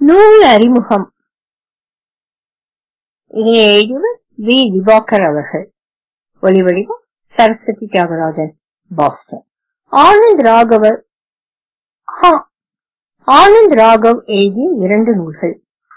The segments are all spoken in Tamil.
நூல் அறிமுகம் இதனை எழுதியவர் வி திவாகர் அவர்கள் ஒளிவடிவம் சரஸ்வதி தியாகராஜன் பாஸ்டன் ஆனந்த் ராகவர் ஆ- ஆனந்த் ராகவ் எழுதிய இரண்டு நூல்கள்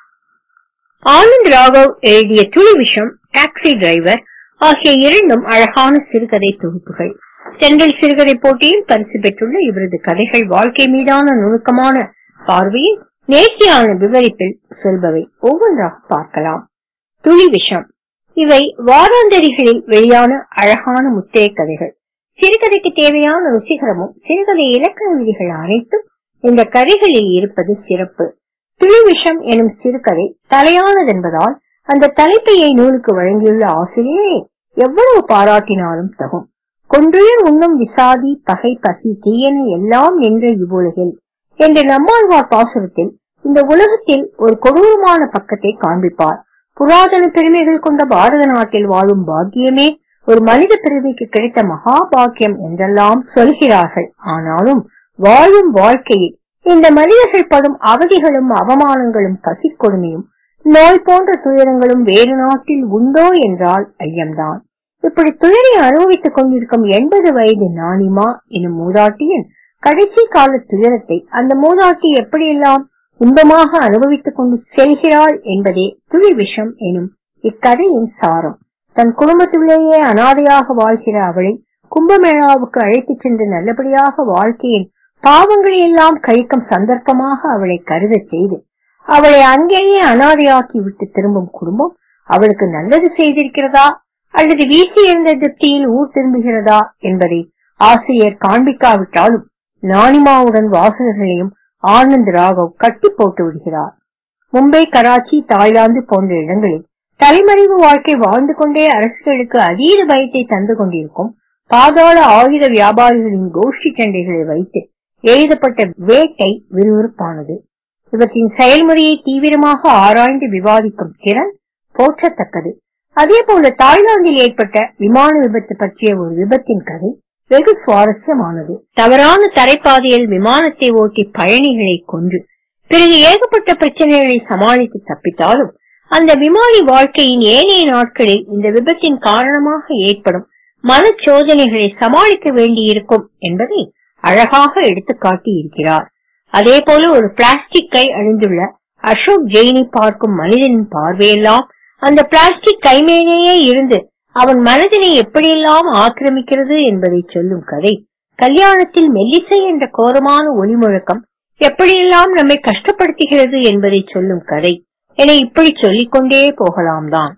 ஆனந்த் ராகவ் எழுதிய துளி விஷம் டாக்ஸி டிரைவர் ஆகிய இரண்டும் அழகான சிறுகதை தொகுப்புகள் செந்தில் சிறுகதை போட்டியில் பரிசு பெற்றுள்ள இவரது கதைகள் வாழ்க்கை மீதான நுணுக்கமான பார்வையில் நேர்த்தியான விவரிப்பில் சொல்பவை ஒவ்வொன்றாக பார்க்கலாம் துளி விஷம் இவை வாராந்தரிகளில் வெளியான அழகான முத்தைய கதைகள் சிறுகதைக்கு தேவையான ருசிகரமும் சிறுகதை இலக்கண விதிகள் அனைத்தும் இந்த கதைகளில் இருப்பது சிறப்பு துளி விஷம் எனும் சிறுகதை தலையானதென்பதால் அந்த தலைப்பையை நூலுக்கு வழங்கியுள்ள ஆசிரியரை எவ்வளவு பாராட்டினாலும் தகும் கொன்றுயிர் உண்ணும் விசாதி பகை பசி தீயன எல்லாம் நின்ற இவ்வுலகில் என்ற நம்மாழ்வார் பாசுரத்தில் இந்த உலகத்தில் ஒரு கொடூரமான பக்கத்தை காண்பிப்பார் புராதன பெருமைகள் கொண்ட பாரத நாட்டில் வாழும் பாக்கியமே ஒரு மனித பிறவிக்கு கிடைத்த மகா பாக்கியம் என்றெல்லாம் சொல்கிறார்கள் ஆனாலும் வாழும் வாழ்க்கையில் இந்த மனிதர்கள் படும் அவதிகளும் அவமானங்களும் பசி கொடுமையும் நோய் போன்ற துயரங்களும் வேறு நாட்டில் உண்டோ என்றால் ஐயம்தான் இப்படி துயரை அனுபவித்துக் கொண்டிருக்கும் எண்பது வயது நானிமா எனும் மூதாட்டியின் கடைசி கால துயரத்தை அந்த மூதாட்டி எப்படியெல்லாம் இன்பமாக அனுபவித்துக் கொண்டு செல்கிறாள் என்பதே துளி விஷம் எனும் இக்கதையின் சாரம் தன் குடும்பத்திலேயே அனாதையாக வாழ்கிற அவளை கும்பமேளாவுக்கு அழைத்துச் சென்று நல்லபடியாக வாழ்க்கையின் பாவங்களை எல்லாம் கழிக்கும் சந்தர்ப்பமாக அவளை கருத செய்து அவளை அங்கேயே அனாதையாக்கி விட்டு திரும்பும் குடும்பம் அவளுக்கு நல்லது செய்திருக்கிறதா அல்லது வீசி எறிந்த திருப்தியில் ஊர் திரும்புகிறதா என்பதை ஆசிரியர் காண்பிக்காவிட்டாலும் நானிமாவுடன் வாசகர்களையும் ஆனந்த் ராகவ் கட்டி போட்டு விடுகிறார் மும்பை கராச்சி தாய்லாந்து போன்ற இடங்களில் தலைமறைவு வாழ்க்கை வாழ்ந்து கொண்டே அரசுகளுக்கு அதீத பயத்தை தந்து கொண்டிருக்கும் பாதாள ஆயுத வியாபாரிகளின் கோஷ்டி சண்டைகளை வைத்து எழுதப்பட்ட வேட்டை விறுவிறுப்பானது இவற்றின் செயல்முறையை தீவிரமாக ஆராய்ந்து விவாதிக்கும் திறன் போற்றத்தக்கது அதே போல தாய்லாந்தில் ஏற்பட்ட விமான விபத்து பற்றிய ஒரு விபத்தின் கதை வெகு சுவாரஸ்யமானது தவறான தரைப்பாதையில் விமானத்தை ஓட்டி பயணிகளை கொன்று பிறகு ஏகப்பட்ட பிரச்சனைகளை சமாளித்து தப்பித்தாலும் அந்த விமானி வாழ்க்கையின் ஏனைய நாட்களில் இந்த விபத்தின் காரணமாக ஏற்படும் மனச்சோதனைகளை சமாளிக்க வேண்டியிருக்கும் என்பதை அழகாக எடுத்துக்காட்டி இருக்கிறார் அதே போல ஒரு பிளாஸ்டிக் கை அணிந்துள்ள அசோக் ஜெயினை பார்க்கும் மனிதனின் பார்வையெல்லாம் அந்த பிளாஸ்டிக் கைமேலேயே இருந்து அவன் மனதினை எப்படியெல்லாம் ஆக்கிரமிக்கிறது என்பதை சொல்லும் கதை கல்யாணத்தில் மெல்லிசை என்ற கோரமான ஒளி முழக்கம் எப்படியெல்லாம் நம்மை கஷ்டப்படுத்துகிறது என்பதை சொல்லும் கதை என இப்படி சொல்லிக் கொண்டே போகலாம் தான்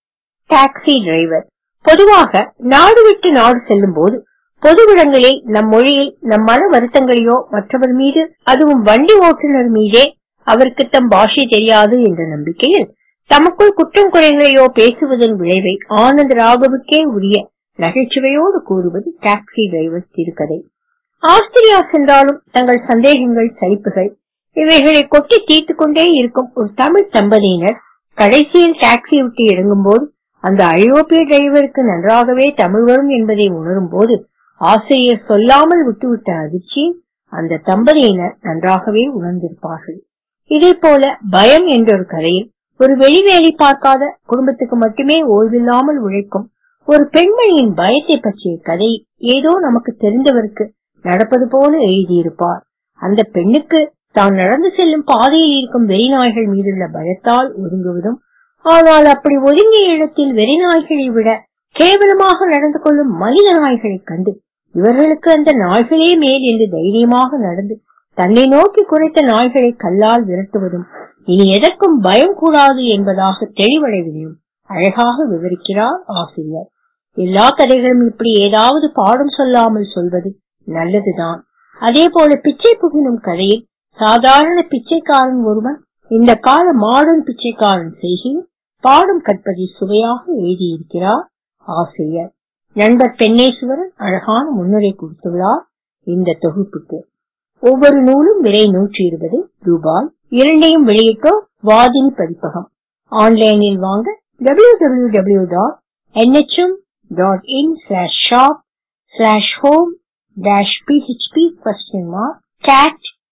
டாக்ஸி டிரைவர் பொதுவாக நாடு விட்டு நாடு செல்லும் போது பொதுவிடங்களில் நம் மொழியில் நம் மன வருத்தங்களையோ மற்றவர் மீது அதுவும் வண்டி ஓட்டுநர் மீதே அவருக்கு தம் பாஷை தெரியாது என்ற நம்பிக்கையில் தமக்குள் குற்றம் குறைகளையோ பேசுவதன் விளைவை ஆனந்த் ராகவுக்கே உரிய நகைச்சுவையோடு கூறுவது டாக்ஸி டிரைவர் சிறுகதை ஆஸ்திரியா சென்றாலும் தங்கள் சந்தேகங்கள் சலிப்புகள் இவைகளை கொட்டி தீர்த்துக் கொண்டே இருக்கும் ஒரு தமிழ் தம்பதியினர் கடைசியில் டாக்ஸி விட்டு இறங்கும் போது அந்த ஐரோப்பிய டிரைவருக்கு நன்றாகவே தமிழ் வரும் என்பதை உணரும் போது ஆசிரியர் சொல்லாமல் விட்டுவிட்ட அதிர்ச்சி அந்த தம்பதியினர் நன்றாகவே உணர்ந்திருப்பார்கள் இதே போல பயம் என்ற ஒரு கதையில் ஒரு வெளி வேலை பார்க்காத குடும்பத்துக்கு மட்டுமே ஓய்வில்லாமல் உழைக்கும் ஒரு பெண்மணியின் பயத்தை பற்றிய கதை ஏதோ நமக்கு தெரிந்தவருக்கு நடப்பது போல எழுதியிருப்பார் அந்த பெண்ணுக்கு தான் நடந்து செல்லும் பாதையில் இருக்கும் வெறிநாய்கள் மீதுள்ள பயத்தால் ஒதுங்குவதும் ஆனால் அப்படி ஒதுங்கிய இடத்தில் வெறிநாய்களை விட கேவலமாக நடந்து கொள்ளும் மனித நாய்களைக் கண்டு இவர்களுக்கு அந்த நாய்களே மேல் என்று தைரியமாக நடந்து தன்னை நோக்கி குறைத்த நாய்களை கல்லால் விரட்டுவதும் இனி எதற்கும் பயம் கூடாது என்பதாக தெளிவடைவதையும் அழகாக விவரிக்கிறார் ஆசிரியர் எல்லா கதைகளும் இப்படி ஏதாவது பாடம் சொல்லாமல் சொல்வது நல்லதுதான் அதே போல பிச்சை புகினும் கதையில் சாதாரண பிச்சைக்காரன் ஒருவன் இந்த கால மாடர்ன் பிச்சைக்காரன் செய்கையில் பாடம் கற்பதை சுவையாக எழுதியிருக்கிறார் ஆசிரியர் நண்பர் பெண்ணேஸ்வரன் அழகான முன்னுரை கொடுத்துள்ளார் இந்த தொகுப்புக்கு ஒவ்வொரு நூலும் விலை நூற்றி இருபது ரூபாய் இரண்டையும் வெளியிட்டோர் வாதினி பதிப்பகம் ஆன்லைனில் வாங்க W W W dot NHM dot in slash shop slash home dash php question mark cat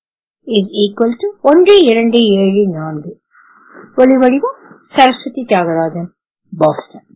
is equal to ஒன்று இரண்டு ஏழு நான்கு ஒலி வடிவம் சரஸ்வதி தியாகராஜன் பாஸ்டன்